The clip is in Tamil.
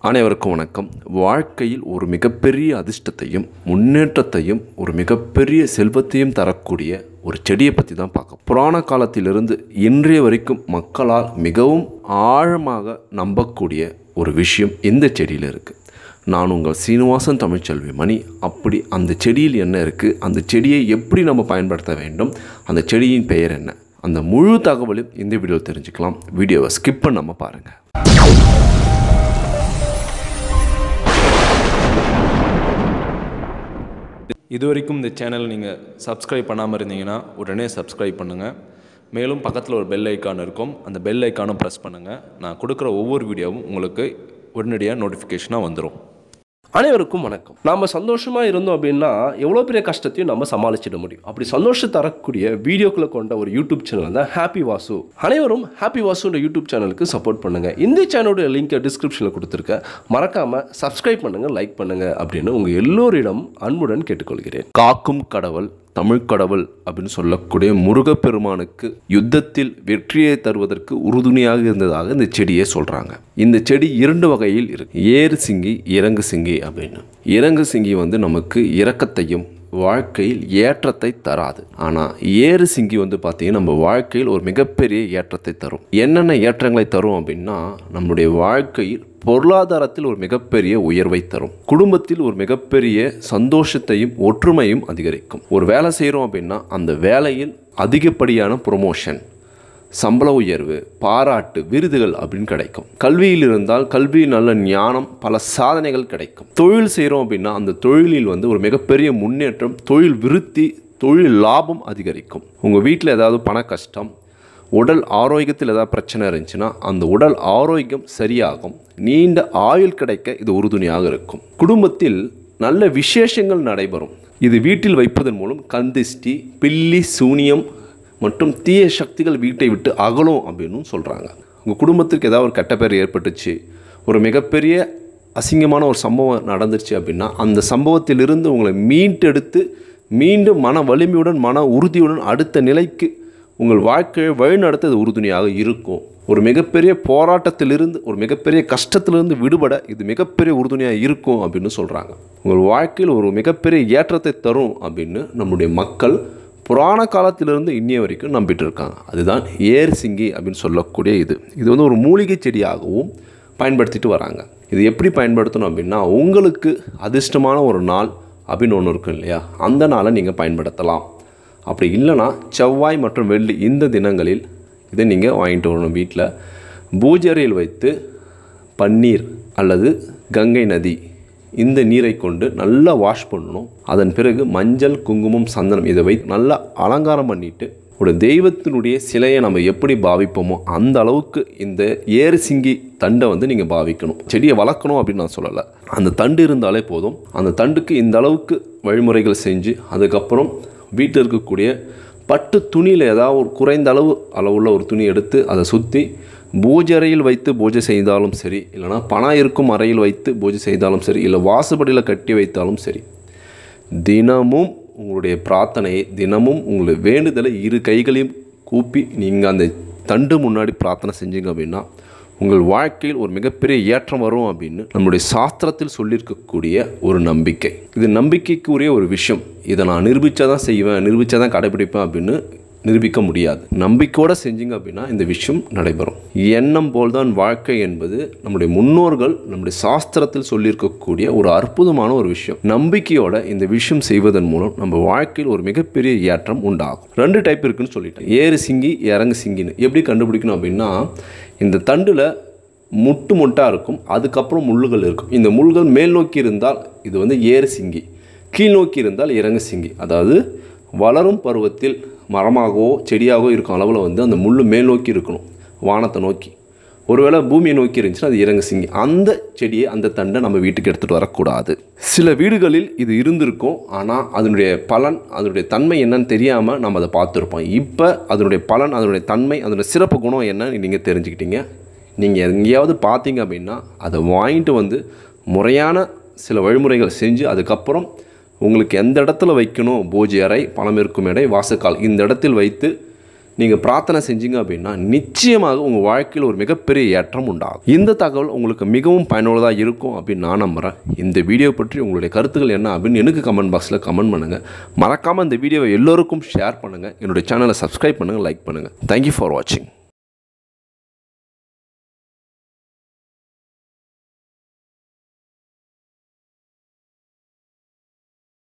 அனைவருக்கும் வணக்கம் வாழ்க்கையில் ஒரு மிகப்பெரிய அதிர்ஷ்டத்தையும் முன்னேற்றத்தையும் ஒரு மிகப்பெரிய செல்வத்தையும் தரக்கூடிய ஒரு செடியை பற்றி தான் பார்க்க புராண காலத்திலிருந்து இன்றைய வரைக்கும் மக்களால் மிகவும் ஆழமாக நம்பக்கூடிய ஒரு விஷயம் இந்த செடியில் இருக்குது நான் உங்கள் சீனிவாசன் தமிழ்ச்செல்வி மணி அப்படி அந்த செடியில் என்ன இருக்குது அந்த செடியை எப்படி நம்ம பயன்படுத்த வேண்டும் அந்த செடியின் பெயர் என்ன அந்த முழு தகவலையும் இந்த வீடியோ தெரிஞ்சுக்கலாம் வீடியோவை ஸ்கிப் பண்ணாமல் பாருங்கள் இது வரைக்கும் இந்த சேனல் நீங்கள் சப்ஸ்கிரைப் பண்ணாமல் இருந்தீங்கன்னா உடனே சப்ஸ்கிரைப் பண்ணுங்கள் மேலும் பக்கத்தில் ஒரு பெல் ஐக்கான் இருக்கும் அந்த பெல் ஐக்கானும் ப்ரெஸ் பண்ணுங்கள் நான் கொடுக்குற ஒவ்வொரு வீடியோவும் உங்களுக்கு உடனடியாக நோட்டிஃபிகேஷனாக வந்துடும் அனைவருக்கும் வணக்கம் நாம சந்தோஷமா இருந்தோம் அப்படின்னா எவ்வளோ பெரிய கஷ்டத்தையும் நம்ம சமாளிச்சிட முடியும் அப்படி சந்தோஷம் தரக்கூடிய வீடியோக்களை கொண்ட ஒரு யூடியூப் சேனல் தான் ஹாப்பி வாசு அனைவரும் ஹாப்பி வாசுன்ற யூடியூப் சேனலுக்கு சப்போர்ட் பண்ணுங்க இந்த சேனலோட லிங்கை டிஸ்கிரிப்ஷனில் கொடுத்துருக்கேன் மறக்காம சப்ஸ்கிரைப் பண்ணுங்க லைக் பண்ணுங்க அப்படின்னு உங்க எல்லோரிடம் அன்புடன் கேட்டுக்கொள்கிறேன் காக்கும் கடவுள் தமிழ் கடவுள் அப்படின்னு சொல்லக்கூடிய முருகப்பெருமானுக்கு யுத்தத்தில் வெற்றியை தருவதற்கு உறுதுணையாக இருந்ததாக இந்த செடியை சொல்கிறாங்க இந்த செடி இரண்டு வகையில் இருக்கு ஏறு சிங்கி இறங்கு சிங்கி அப்படின்னு இறங்கு சிங்கி வந்து நமக்கு இரக்கத்தையும் வாழ்க்கையில் ஏற்றத்தை தராது ஆனால் ஏறு சிங்கி வந்து பார்த்தீங்கன்னா நம்ம வாழ்க்கையில் ஒரு மிகப்பெரிய ஏற்றத்தை தரும் என்னென்ன ஏற்றங்களை தரும் அப்படின்னா நம்முடைய வாழ்க்கையில் பொருளாதாரத்தில் ஒரு மிகப்பெரிய உயர்வை தரும் குடும்பத்தில் ஒரு மிகப்பெரிய சந்தோஷத்தையும் ஒற்றுமையும் அதிகரிக்கும் ஒரு வேலை செய்கிறோம் அப்படின்னா அந்த வேலையில் அதிகப்படியான ப்ரொமோஷன் சம்பள உயர்வு பாராட்டு விருதுகள் அப்படின்னு கிடைக்கும் கல்வியில் இருந்தால் கல்வி நல்ல ஞானம் பல சாதனைகள் கிடைக்கும் தொழில் செய்கிறோம் அப்படின்னா அந்த தொழிலில் வந்து ஒரு மிகப்பெரிய முன்னேற்றம் தொழில் விருத்தி தொழில் லாபம் அதிகரிக்கும் உங்கள் வீட்டில் ஏதாவது பண கஷ்டம் உடல் ஆரோக்கியத்தில் ஏதாவது பிரச்சனை இருந்துச்சுன்னா அந்த உடல் ஆரோக்கியம் சரியாகும் நீண்ட ஆயுள் கிடைக்க இது உறுதுணையாக இருக்கும் குடும்பத்தில் நல்ல விசேஷங்கள் நடைபெறும் இது வீட்டில் வைப்பதன் மூலம் கந்திஷ்டி பில்லி சூனியம் மற்றும் தீய சக்திகள் வீட்டை விட்டு அகலும் அப்படின்னு சொல்கிறாங்க உங்கள் குடும்பத்திற்கு ஏதாவது ஒரு கெட்ட பேர் ஏற்பட்டுச்சு ஒரு மிகப்பெரிய அசிங்கமான ஒரு சம்பவம் நடந்துருச்சு அப்படின்னா அந்த சம்பவத்திலிருந்து உங்களை மீட்டெடுத்து மீண்டும் மன வலிமையுடன் மன உறுதியுடன் அடுத்த நிலைக்கு உங்கள் வாழ்க்கையை வழிநடத்த இது உறுதுணையாக இருக்கும் ஒரு மிகப்பெரிய போராட்டத்திலிருந்து ஒரு மிகப்பெரிய கஷ்டத்திலிருந்து விடுபட இது மிகப்பெரிய உறுதுணையாக இருக்கும் அப்படின்னு சொல்கிறாங்க உங்கள் வாழ்க்கையில் ஒரு மிகப்பெரிய ஏற்றத்தை தரும் அப்படின்னு நம்முடைய மக்கள் புராண காலத்திலிருந்து இன்னைய வரைக்கும் நம்பிட்டு இருக்காங்க அதுதான் ஏர் சிங்கி அப்படின்னு சொல்லக்கூடிய இது இது வந்து ஒரு மூலிகை செடியாகவும் பயன்படுத்திட்டு வராங்க இது எப்படி பயன்படுத்தணும் அப்படின்னா உங்களுக்கு அதிர்ஷ்டமான ஒரு நாள் அப்படின்னு ஒன்று இருக்கும் இல்லையா அந்த நாளை நீங்கள் பயன்படுத்தலாம் அப்படி இல்லைன்னா செவ்வாய் மற்றும் வெள்ளி இந்த தினங்களில் இதை நீங்கள் வாங்கிட்டு வரணும் வீட்டில் பூஜரையில் வைத்து பன்னீர் அல்லது கங்கை நதி இந்த நீரை கொண்டு நல்லா வாஷ் பண்ணணும் அதன் பிறகு மஞ்சள் குங்குமம் சந்தனம் இதை வைத்து நல்லா அலங்காரம் பண்ணிட்டு ஒரு தெய்வத்தினுடைய சிலையை நம்ம எப்படி பாவிப்போமோ அந்த அளவுக்கு இந்த ஏறு சிங்கி தண்டை வந்து நீங்கள் பாவிக்கணும் செடியை வளர்க்கணும் அப்படின்னு நான் சொல்லலை அந்த தண்டு இருந்தாலே போதும் அந்த தண்டுக்கு இந்த அளவுக்கு வழிமுறைகள் செஞ்சு அதுக்கப்புறம் வீட்டில் இருக்கக்கூடிய பட்டு துணியில் ஏதாவது ஒரு குறைந்த அளவு அளவுள்ள ஒரு துணி எடுத்து அதை சுற்றி பூஜை அறையில் வைத்து பூஜை செய்தாலும் சரி இல்லைனா பணம் இருக்கும் அறையில் வைத்து பூஜை செய்தாலும் சரி இல்லை வாசப்படியில் கட்டி வைத்தாலும் சரி தினமும் உங்களுடைய பிரார்த்தனையை தினமும் உங்களுடைய வேண்டுதலை இரு கைகளையும் கூப்பி நீங்கள் அந்த தண்டு முன்னாடி பிரார்த்தனை செஞ்சீங்க அப்படின்னா உங்கள் வாழ்க்கையில் ஒரு மிகப்பெரிய ஏற்றம் வரும் அப்படின்னு நம்முடைய சாஸ்திரத்தில் சொல்லியிருக்கக்கூடிய ஒரு நம்பிக்கை இது நம்பிக்கைக்குரிய ஒரு விஷயம் இதை நான் நிரூபித்தா தான் செய்வேன் நிரூபித்தா தான் கடைபிடிப்பேன் அப்படின்னு நிரூபிக்க முடியாது நம்பிக்கையோடு செஞ்சீங்க அப்படின்னா இந்த விஷயம் நடைபெறும் எண்ணம் போல்தான் வாழ்க்கை என்பது நம்முடைய முன்னோர்கள் நம்முடைய சாஸ்திரத்தில் சொல்லியிருக்கக்கூடிய ஒரு அற்புதமான ஒரு விஷயம் நம்பிக்கையோட இந்த விஷயம் செய்வதன் மூலம் நம்ம வாழ்க்கையில் ஒரு மிகப்பெரிய ஏற்றம் உண்டாகும் ரெண்டு டைப் இருக்குன்னு சொல்லிட்டேன் ஏறு சிங்கி இறங்கு சிங்கின்னு எப்படி கண்டுபிடிக்கணும் அப்படின்னா இந்த தண்டில் முட்டு முட்டாக இருக்கும் அதுக்கப்புறம் முள்ளுகள் இருக்கும் இந்த முள்கள் மேல் நோக்கி இருந்தால் இது வந்து ஏறு சிங்கி கீழ் நோக்கி இருந்தால் இறங்கு சிங்கி அதாவது வளரும் பருவத்தில் மரமாகவோ செடியாகவோ இருக்கும் அளவில் வந்து அந்த முள் மேல் நோக்கி இருக்கணும் வானத்தை நோக்கி ஒருவேளை பூமியை நோக்கி இருந்துச்சுன்னா அது இறங்கு சிங்கி அந்த செடியை அந்த தண்டை நம்ம வீட்டுக்கு எடுத்துகிட்டு வரக்கூடாது சில வீடுகளில் இது இருந்திருக்கும் ஆனால் அதனுடைய பலன் அதனுடைய தன்மை என்னன்னு தெரியாமல் நம்ம அதை பார்த்துருப்போம் இப்போ அதனுடைய பலன் அதனுடைய தன்மை அதனுடைய சிறப்பு குணம் என்னன்னு நீங்கள் தெரிஞ்சுக்கிட்டீங்க நீங்கள் எங்கேயாவது பார்த்தீங்க அப்படின்னா அதை வாங்கிட்டு வந்து முறையான சில வழிமுறைகள் செஞ்சு அதுக்கப்புறம் உங்களுக்கு எந்த இடத்துல வைக்கணும் பூஜை அறை பணம் இருக்கும் இடை வாசக்கால் இந்த இடத்தில் வைத்து நீங்கள் பிரார்த்தனை செஞ்சீங்க அப்படின்னா நிச்சயமாக உங்கள் வாழ்க்கையில் ஒரு மிகப்பெரிய ஏற்றம் உண்டாகும் இந்த தகவல் உங்களுக்கு மிகவும் பயனுள்ளதாக இருக்கும் அப்படின்னு நான் நம்புகிறேன் இந்த வீடியோ பற்றி உங்களுடைய கருத்துக்கள் என்ன அப்படின்னு எனக்கு கமெண்ட் பாக்ஸில் கமெண்ட் பண்ணுங்கள் மறக்காமல் இந்த வீடியோவை எல்லோருக்கும் ஷேர் பண்ணுங்கள் என்னுடைய சேனலை சப்ஸ்கிரைப் பண்ணுங்கள் லைக் பண்ணுங்கள் தேங்க்யூ ஃபார் வாட்சிங்